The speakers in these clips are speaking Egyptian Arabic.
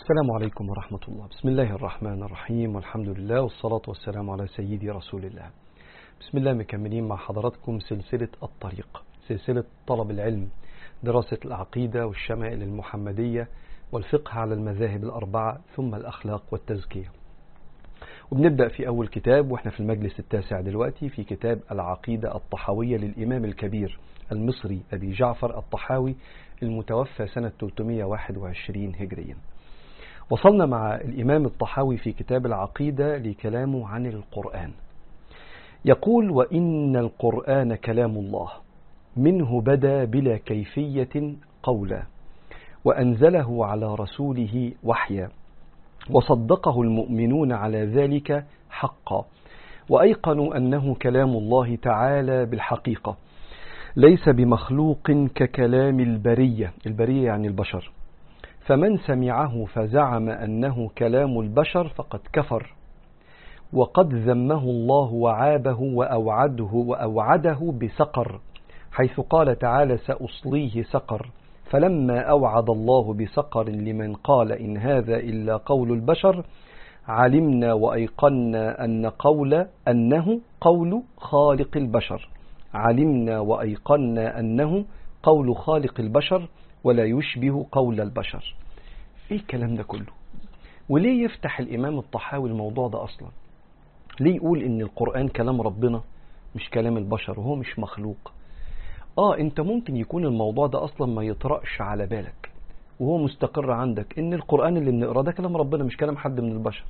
السلام عليكم ورحمة الله بسم الله الرحمن الرحيم والحمد لله والصلاة والسلام على سيدي رسول الله بسم الله مكملين مع حضراتكم سلسلة الطريق سلسلة طلب العلم دراسة العقيدة والشمائل المحمدية والفقه على المذاهب الأربعة ثم الأخلاق والتزكية وبنبدأ في أول كتاب وإحنا في المجلس التاسع دلوقتي في كتاب العقيدة الطحاوية للإمام الكبير المصري أبي جعفر الطحاوي المتوفى سنة 321 هجريا وصلنا مع الإمام الطحاوي في كتاب العقيدة لكلامه عن القرآن يقول وإن القرآن كلام الله منه بدا بلا كيفية قولا وأنزله على رسوله وحيا وصدقه المؤمنون على ذلك حقا وأيقنوا أنه كلام الله تعالى بالحقيقة ليس بمخلوق ككلام البرية البرية يعني البشر فمن سمعه فزعم أنه كلام البشر فقد كفر وقد ذمه الله وعابه وأوعده وأوعده بسقر حيث قال تعالى سأصليه سقر فلما أوعد الله بسقر لمن قال إن هذا إلا قول البشر علمنا وأيقنا أن قول أنه قول خالق البشر علمنا وأيقنا أنه قول خالق البشر ولا يشبه قول البشر ايه الكلام ده كله وليه يفتح الامام الطحاوي الموضوع ده اصلا ليه يقول ان القرآن كلام ربنا مش كلام البشر وهو مش مخلوق اه انت ممكن يكون الموضوع ده اصلا ما يطرقش على بالك وهو مستقر عندك ان القرآن اللي بنقراه ده كلام ربنا مش كلام حد من البشر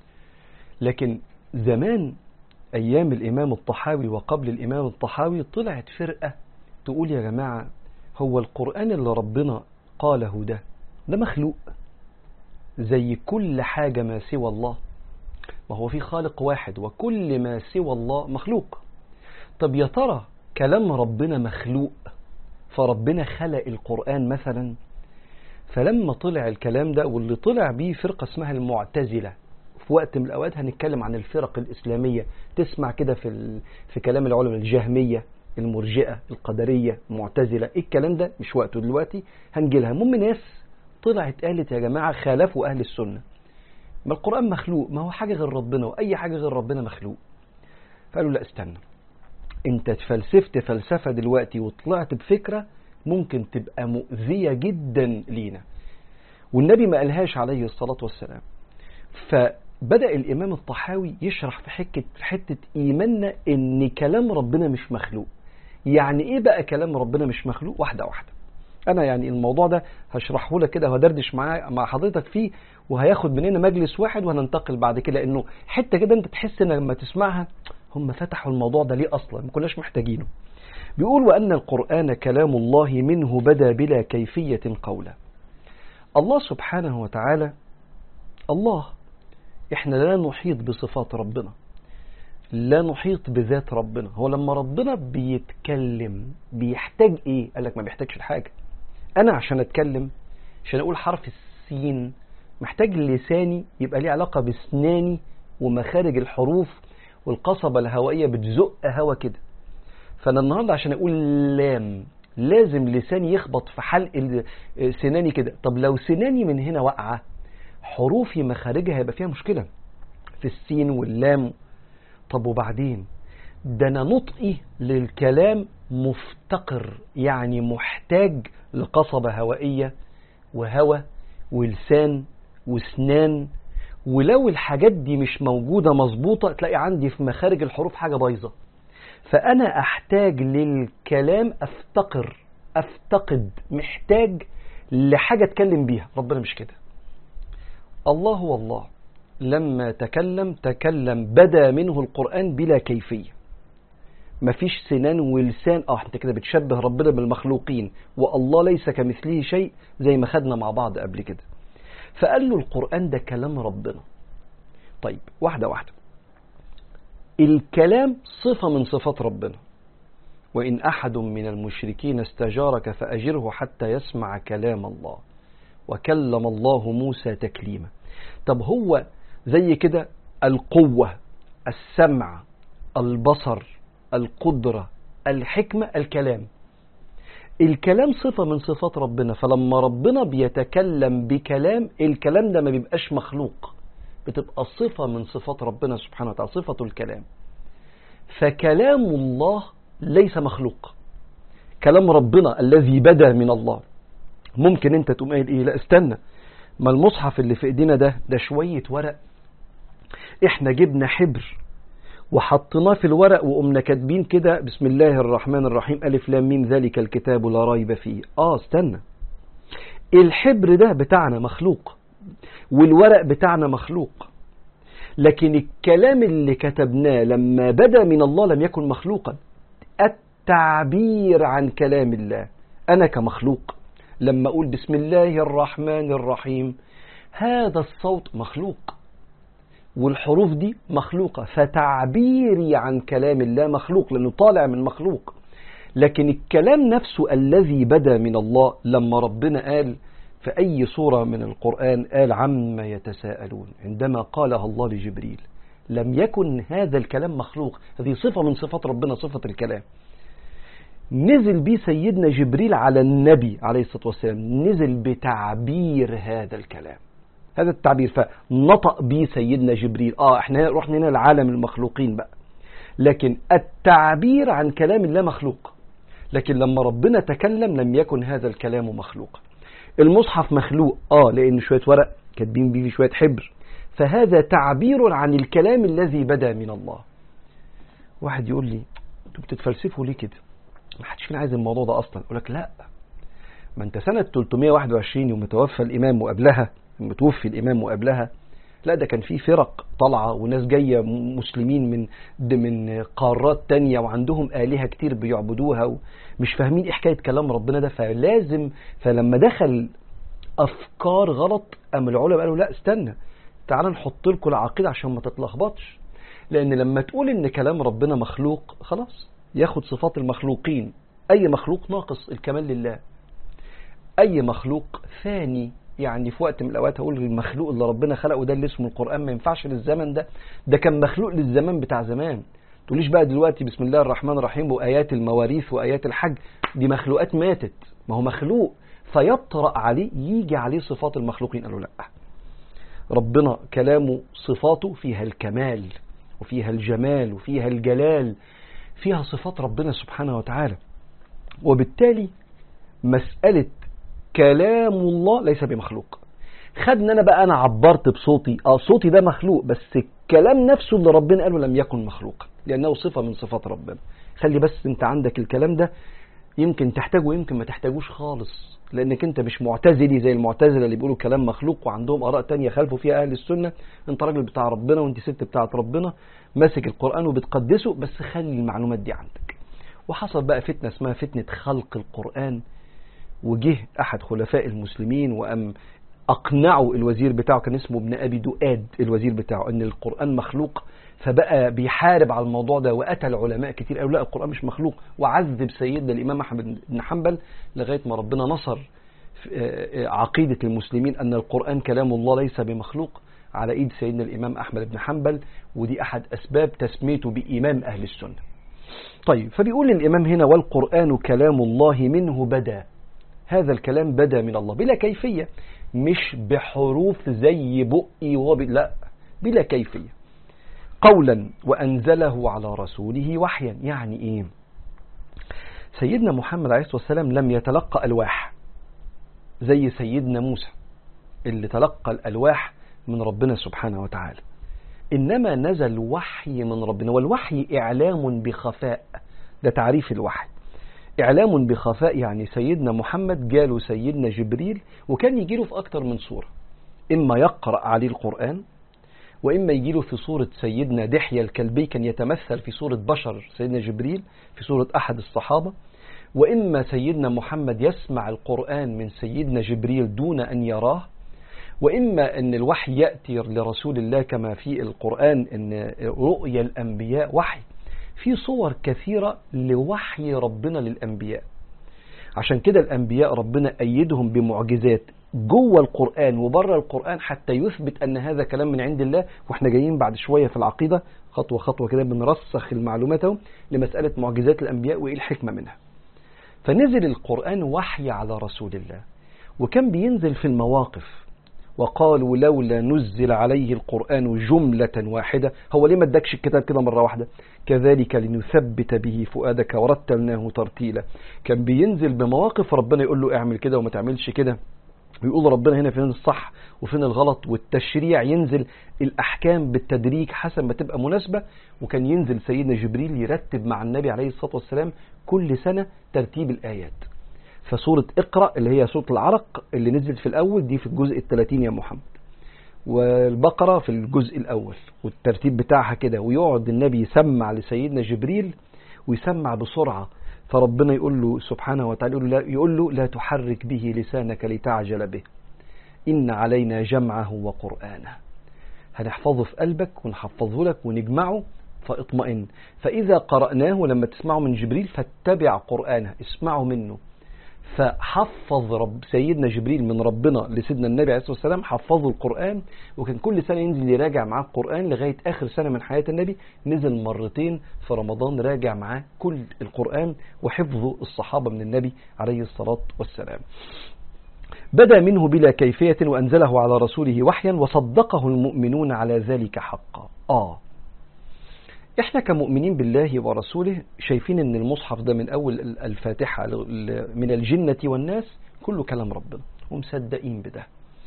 لكن زمان ايام الامام الطحاوي وقبل الامام الطحاوي طلعت فرقة تقول يا جماعة هو القرآن اللي ربنا قاله ده ده مخلوق زي كل حاجة ما سوى الله ما هو في خالق واحد وكل ما سوى الله مخلوق طب يا ترى كلام ربنا مخلوق فربنا خلق القرآن مثلا فلما طلع الكلام ده واللي طلع بيه فرقة اسمها المعتزلة في وقت من الأوقات هنتكلم عن الفرق الإسلامية تسمع كده في, في كلام العلماء الجهمية المرجئة القدرية المعتزلة ايه الكلام ده مش وقته دلوقتي هنجيلها المهم ناس طلعت قالت يا جماعة خالفوا أهل السنة ما القرآن مخلوق ما هو حاجة غير ربنا وأي حاجة غير ربنا مخلوق فقالوا لا استنى انت تفلسفت فلسفة دلوقتي وطلعت بفكرة ممكن تبقى مؤذية جدا لينا والنبي ما قالهاش عليه الصلاة والسلام فبدأ الإمام الطحاوي يشرح في حكة في حتة إيماننا إن كلام ربنا مش مخلوق يعني إيه بقى كلام ربنا مش مخلوق واحدة واحدة انا يعني الموضوع ده هشرحه لك كده وهدردش معاه مع حضرتك فيه وهياخد مننا مجلس واحد وهننتقل بعد كده لانه حته كده انت تحس ان لما تسمعها هم فتحوا الموضوع ده ليه اصلا ما كناش محتاجينه بيقول وان القران كلام الله منه بدا بلا كيفيه قولا الله سبحانه وتعالى الله احنا لا نحيط بصفات ربنا لا نحيط بذات ربنا هو لما ربنا بيتكلم بيحتاج ايه قال لك ما بيحتاجش الحاجه انا عشان اتكلم عشان اقول حرف السين محتاج لساني يبقى ليه علاقة بسناني ومخارج الحروف والقصبة الهوائية بتزق هوا كده فانا النهاردة عشان اقول لام لازم لساني يخبط في حلق سناني كده طب لو سناني من هنا واقعة حروفي مخارجها هيبقى فيها مشكلة في السين واللام طب وبعدين ده انا نطقي للكلام مفتقر يعني محتاج لقصبة هوائية وهوى ولسان وسنان ولو الحاجات دي مش موجودة مظبوطة تلاقي عندي في مخارج الحروف حاجة بايظة فأنا أحتاج للكلام أفتقر أفتقد محتاج لحاجة أتكلم بيها ربنا مش كده الله هو الله لما تكلم تكلم بدا منه القرآن بلا كيفية مفيش سنان ولسان اه انت كده بتشبه ربنا بالمخلوقين والله ليس كمثله شيء زي ما خدنا مع بعض قبل كده فقال له القرآن ده كلام ربنا طيب واحدة واحدة الكلام صفة من صفات ربنا وإن أحد من المشركين استجارك فأجره حتى يسمع كلام الله وكلم الله موسى تكليما طب هو زي كده القوة السمع البصر القدرة الحكمة الكلام الكلام صفة من صفات ربنا فلما ربنا بيتكلم بكلام الكلام ده ما بيبقاش مخلوق بتبقى صفة من صفات ربنا سبحانه وتعالى صفة الكلام فكلام الله ليس مخلوق كلام ربنا الذي بدا من الله ممكن انت تقوم قايل ايه لا استنى ما المصحف اللي في ايدينا ده ده شوية ورق احنا جبنا حبر وحطيناه في الورق وقمنا كاتبين كده بسم الله الرحمن الرحيم ألف لام ميم ذلك الكتاب لا ريب فيه اه استنى الحبر ده بتاعنا مخلوق والورق بتاعنا مخلوق لكن الكلام اللي كتبناه لما بدا من الله لم يكن مخلوقا التعبير عن كلام الله أنا كمخلوق لما أقول بسم الله الرحمن الرحيم هذا الصوت مخلوق والحروف دي مخلوقة فتعبيري عن كلام الله مخلوق لأنه طالع من مخلوق لكن الكلام نفسه الذي بدا من الله لما ربنا قال في أي سورة من القرآن قال عما يتساءلون عندما قالها الله لجبريل لم يكن هذا الكلام مخلوق هذه صفة من صفات ربنا صفة الكلام نزل بيه سيدنا جبريل على النبي عليه الصلاة والسلام نزل بتعبير هذا الكلام هذا التعبير فنطق بيه سيدنا جبريل اه احنا رحنا هنا لعالم المخلوقين بقى لكن التعبير عن كلام الله مخلوق لكن لما ربنا تكلم لم يكن هذا الكلام مخلوقا المصحف مخلوق اه لان شويه ورق كاتبين بيه شويه حبر فهذا تعبير عن الكلام الذي بدا من الله واحد يقول لي انتوا بتتفلسفوا ليه كده ما حدش فينا عايز الموضوع ده اصلا اقول لك لا ما انت سنه 321 يوم توفى الامام وقبلها متوفي الامام وقبلها لا ده كان في فرق طالعه وناس جايه مسلمين من من قارات تانية وعندهم الهه كتير بيعبدوها ومش فاهمين ايه حكايه كلام ربنا ده فلازم فلما دخل افكار غلط ام العلماء قالوا لا استنى تعال نحط لكم العقيده عشان ما تتلخبطش لان لما تقول ان كلام ربنا مخلوق خلاص ياخد صفات المخلوقين اي مخلوق ناقص الكمال لله اي مخلوق ثاني يعني في وقت من الاوقات هقول المخلوق اللي ربنا خلقه ده اللي اسمه القران ما ينفعش للزمن ده ده كان مخلوق للزمان بتاع زمان تقوليش بقى دلوقتي بسم الله الرحمن الرحيم وايات المواريث وايات الحج دي مخلوقات ماتت ما هو مخلوق فيطرأ عليه يجي عليه صفات المخلوقين قالوا لا ربنا كلامه صفاته فيها الكمال وفيها الجمال وفيها الجلال فيها صفات ربنا سبحانه وتعالى وبالتالي مسألة كلام الله ليس بمخلوق خدنا انا بقى انا عبرت بصوتي اه صوتي ده مخلوق بس الكلام نفسه اللي ربنا قاله لم يكن مخلوقا لانه صفه من صفات ربنا خلي بس انت عندك الكلام ده يمكن تحتاجه ويمكن ما تحتاجوش خالص لانك انت مش معتزلي زي المعتزله اللي بيقولوا كلام مخلوق وعندهم اراء تانية خالفوا فيها اهل السنه انت راجل بتاع ربنا وانت ست بتاعت ربنا ماسك القران وبتقدسه بس خلي المعلومات دي عندك وحصل بقى فتنه اسمها فتنه خلق القران وجه احد خلفاء المسلمين وام اقنعوا الوزير بتاعه كان اسمه ابن ابي دؤاد الوزير بتاعه ان القران مخلوق فبقى بيحارب على الموضوع ده وقتل علماء كتير قالوا لا القران مش مخلوق وعذب سيدنا الامام احمد بن حنبل لغايه ما ربنا نصر عقيده المسلمين ان القران كلام الله ليس بمخلوق على ايد سيدنا الامام احمد بن حنبل ودي احد اسباب تسميته بامام اهل السنه. طيب فبيقول الامام هنا والقران كلام الله منه بدا هذا الكلام بدا من الله بلا كيفيه مش بحروف زي بقي وب... لا بلا كيفيه قولا وأنزله على رسوله وحيا يعني إيه سيدنا محمد عليه الصلاة والسلام لم يتلقى ألواح زي سيدنا موسى اللي تلقى الألواح من ربنا سبحانه وتعالى إنما نزل وحي من ربنا والوحي إعلام بخفاء ده تعريف الوحي إعلام بخفاء يعني سيدنا محمد جاله سيدنا جبريل وكان يجيله في أكتر من صورة إما يقرأ عليه القرآن وإما يجي له في صورة سيدنا دحية الكلبي كان يتمثل في صورة بشر سيدنا جبريل في صورة أحد الصحابة وإما سيدنا محمد يسمع القرآن من سيدنا جبريل دون أن يراه وإما أن الوحي يأتي لرسول الله كما في القرآن أن رؤيا الأنبياء وحي في صور كثيرة لوحي ربنا للأنبياء عشان كده الأنبياء ربنا أيدهم بمعجزات جوه القرآن وبره القرآن حتى يثبت أن هذا كلام من عند الله وإحنا جايين بعد شوية في العقيدة خطوة خطوة كده بنرسخ المعلومات لمسألة معجزات الأنبياء وإيه الحكمة منها فنزل القرآن وحي على رسول الله وكان بينزل في المواقف وقالوا لولا نزل عليه القرآن جملة واحدة هو ليه ما ادكش الكتاب كده مرة واحدة كذلك لنثبت به فؤادك ورتلناه ترتيلا كان بينزل بمواقف ربنا يقول له اعمل كده وما تعملش كده ويقول ربنا هنا فين الصح وفين الغلط والتشريع ينزل الأحكام بالتدريج حسب ما تبقى مناسبة وكان ينزل سيدنا جبريل يرتب مع النبي عليه الصلاة والسلام كل سنة ترتيب الآيات فسورة اقرأ اللي هي سورة العرق اللي نزلت في الأول دي في الجزء الثلاثين يا محمد والبقرة في الجزء الأول والترتيب بتاعها كده ويقعد النبي يسمع لسيدنا جبريل ويسمع بسرعة فربنا يقول له سبحانه وتعالى يقول له, لا, يقول له لا تحرك به لسانك لتعجل به إن علينا جمعه وقرآنه هنحفظه في قلبك ونحفظه لك ونجمعه فاطمئن فإذا قرأناه لما تسمعه من جبريل فاتبع قرآنه اسمعه منه فحفظ رب سيدنا جبريل من ربنا لسيدنا النبي عليه الصلاه والسلام حفظه القران وكان كل سنه ينزل يراجع معاه القران لغايه اخر سنه من حياه النبي نزل مرتين في رمضان راجع معاه كل القران وحفظه الصحابه من النبي عليه الصلاه والسلام. بدا منه بلا كيفيه وانزله على رسوله وحيا وصدقه المؤمنون على ذلك حقا. اه احنا كمؤمنين بالله ورسوله شايفين ان المصحف ده من اول الفاتحة من الجنة والناس كله كلام ربنا ومصدقين بده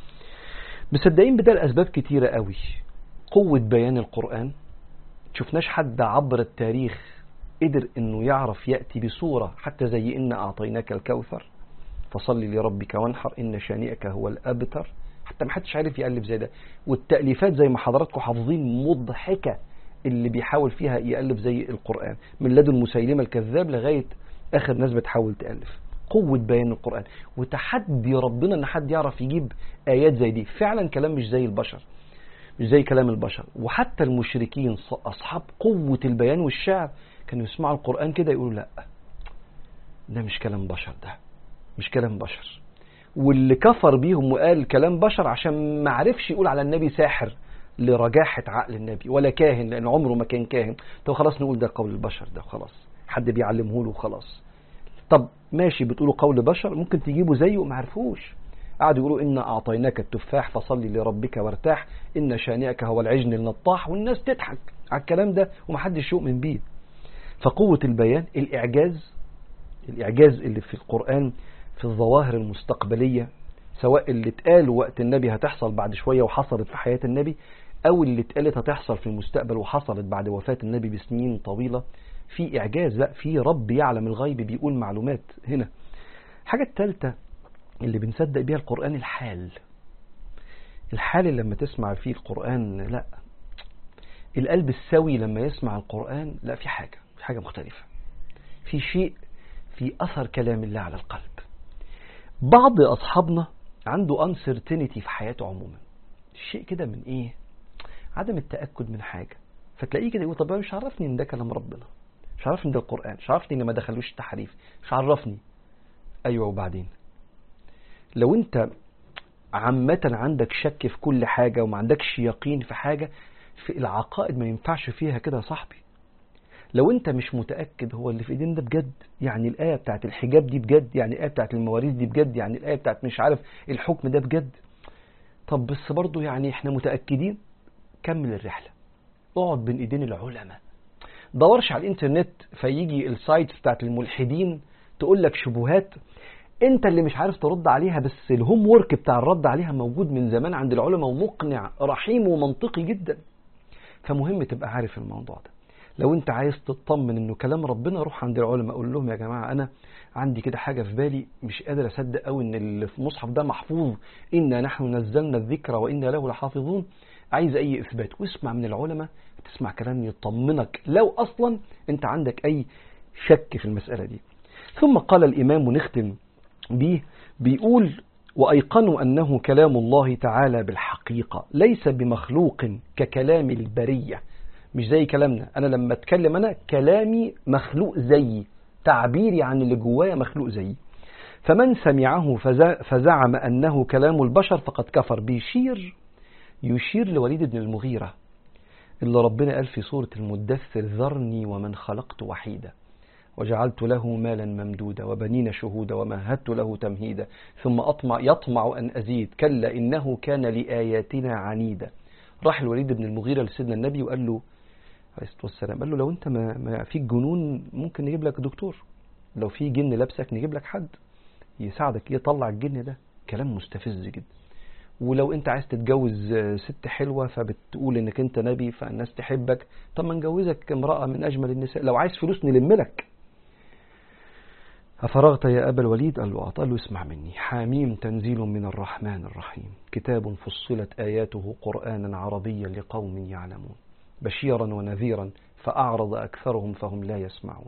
مصدقين بده لأسباب كتيرة قوي قوة بيان القرآن شفناش حد عبر التاريخ قدر انه يعرف يأتي بصورة حتى زي إن أعطيناك الكوثر فصلي لربك وانحر إن شانئك هو الأبتر حتى ما حدش عارف يألف زي ده والتأليفات زي ما حضراتكم حافظين مضحكة اللي بيحاول فيها يألف زي القرآن من لدن مسيلمة الكذاب لغاية آخر ناس بتحاول تألف قوة بيان القرآن وتحدي ربنا ان حد يعرف يجيب آيات زي دي فعلا كلام مش زي البشر مش زي كلام البشر وحتى المشركين أصحاب قوة البيان والشعر كانوا يسمعوا القرآن كده يقولوا لا ده مش كلام بشر ده مش كلام بشر واللي كفر بيهم وقال كلام بشر عشان ما عرفش يقول على النبي ساحر لرجاحة عقل النبي ولا كاهن لأن عمره ما كان كاهن طب خلاص نقول ده قول البشر ده خلاص حد بيعلمه له خلاص طب ماشي بتقولوا قول بشر ممكن تجيبوا زيه وما عرفوش قعدوا يقولوا إنا أعطيناك التفاح فصلي لربك وارتاح إن شانئك هو العجن النطاح والناس تضحك على الكلام ده ومحدش يؤمن بيه فقوة البيان الإعجاز الإعجاز اللي في القرآن في الظواهر المستقبلية سواء اللي اتقال وقت النبي هتحصل بعد شوية وحصلت في حياة النبي أو اللي اتقالت هتحصل في المستقبل وحصلت بعد وفاة النبي بسنين طويلة في إعجاز لا في رب يعلم الغيب بيقول معلومات هنا حاجة الثالثة اللي بنصدق بيها القرآن الحال الحال اللي لما تسمع فيه القرآن لا القلب السوي لما يسمع القرآن لا في حاجة في حاجة مختلفة في شيء في أثر كلام الله على القلب بعض أصحابنا عنده uncertainty في حياته عموما شيء كده من إيه عدم التأكد من حاجة فتلاقيه كده يقول طب مش عرفني ان ده كلام ربنا مش عرفني ان ده القرآن مش عرفني ان ما دخلوش تحريف مش عرفني ايوه وبعدين لو انت عامة عندك شك في كل حاجة وما عندكش يقين في حاجة في العقائد ما ينفعش فيها كده يا صاحبي لو انت مش متأكد هو اللي في ايدين ده بجد يعني الآية بتاعت الحجاب دي بجد يعني الآية بتاعت المواريث دي بجد يعني الآية بتاعت مش عارف الحكم ده بجد طب بس برضه يعني احنا متأكدين كمل الرحلة اقعد بين ايدين العلماء دورش على الانترنت فيجي السايتس بتاعت الملحدين تقول لك شبهات انت اللي مش عارف ترد عليها بس الهوم ورك بتاع الرد عليها موجود من زمان عند العلماء ومقنع رحيم ومنطقي جدا فمهم تبقى عارف الموضوع ده لو انت عايز تطمن انه كلام ربنا روح عند العلماء قول لهم يا جماعه انا عندي كده حاجه في بالي مش قادر اصدق قوي ان اللي في المصحف ده محفوظ انا نحن نزلنا الذكر وانا له لحافظون عايز اي اثبات واسمع من العلماء تسمع كلام يطمنك لو اصلا انت عندك اي شك في المساله دي ثم قال الامام ونختم بيه بيقول وايقنوا انه كلام الله تعالى بالحقيقه ليس بمخلوق ككلام البريه مش زي كلامنا انا لما اتكلم انا كلامي مخلوق زيي تعبيري عن اللي جوايا مخلوق زيي فمن سمعه فزعم انه كلام البشر فقد كفر بيشير يشير لوليد بن المغيرة اللي ربنا قال في سورة المدثر ذرني ومن خلقت وحيدا وجعلت له مالا ممدودا وبنين شهودا ومهدت له تمهيدا ثم أطمع يطمع أن أزيد كلا إنه كان لآياتنا عنيدا راح الوليد بن المغيرة لسيدنا النبي وقال له عليه الصلاة والسلام قال له لو أنت ما, ما فيك جنون ممكن نجيب لك دكتور لو في جن لابسك نجيب لك حد يساعدك يطلع الجن ده كلام مستفز جدا ولو انت عايز تتجوز ست حلوة فبتقول انك انت نبي فالناس تحبك طب ما نجوزك امرأة من اجمل النساء لو عايز فلوس نلم لك أفرغت يا أبا الوليد قال له قال له اسمع مني حاميم تنزيل من الرحمن الرحيم كتاب فصلت آياته قرآنا عربيا لقوم يعلمون بشيرا ونذيرا فأعرض أكثرهم فهم لا يسمعون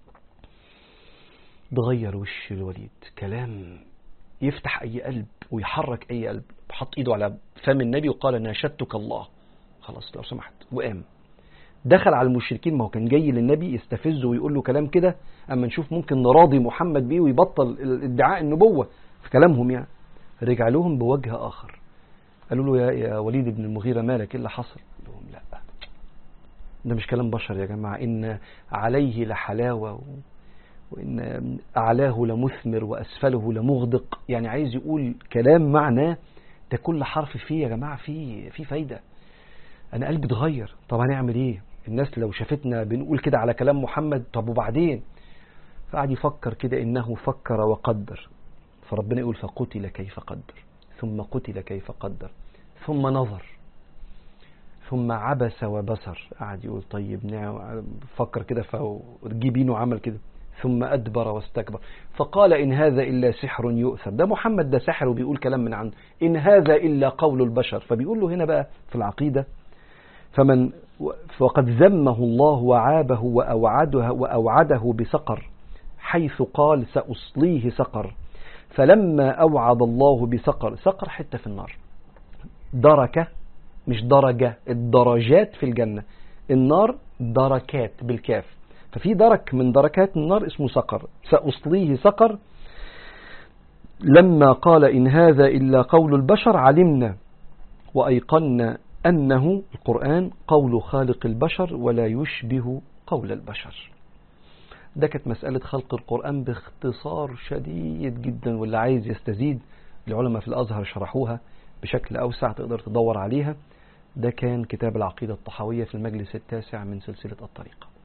بغير وش الوليد كلام يفتح أي قلب ويحرك أي قلب حط إيده على فم النبي وقال ناشدتك الله خلاص لو سمحت وقام دخل على المشركين ما هو كان جاي للنبي يستفزه ويقول له كلام كده اما نشوف ممكن نراضي محمد بيه ويبطل ادعاء النبوة في كلامهم يعني رجع لهم بوجه آخر قالوا له يا, يا وليد بن المغيرة مالك ايه اللي حصل قال لهم لا ده مش كلام بشر يا جماعة إن عليه لحلاوة وإن أعلاه لمثمر وأسفله لمغدق يعني عايز يقول كلام معناه ده كل حرف فيه يا جماعة فيه فيه فايدة أنا قلبي اتغير طب هنعمل إيه الناس لو شافتنا بنقول كده على كلام محمد طب وبعدين فقعد يفكر كده إنه فكر وقدر فربنا يقول فقتل كيف قدر ثم قتل كيف قدر ثم نظر ثم عبس وبصر قعد يقول طيب فكر كده فجيبينه عمل كده ثم أدبر واستكبر فقال إن هذا إلا سحر يؤثر ده محمد ده سحر وبيقول كلام من عنده إن هذا إلا قول البشر فبيقول له هنا بقى في العقيدة فمن وقد ذمه الله وعابه وأوعده, وأوعده بسقر حيث قال سأصليه سقر فلما أوعد الله بسقر سقر حتة في النار دركة مش درجة الدرجات في الجنة النار دركات بالكاف ففي درك من دركات النار اسمه سقر سأصليه سقر لما قال إن هذا إلا قول البشر علمنا وأيقنا أنه القرآن قول خالق البشر ولا يشبه قول البشر ده كانت مسألة خلق القرآن باختصار شديد جدا واللي عايز يستزيد العلماء في الأزهر شرحوها بشكل أوسع تقدر تدور عليها ده كان كتاب العقيدة الطحاوية في المجلس التاسع من سلسلة الطريقة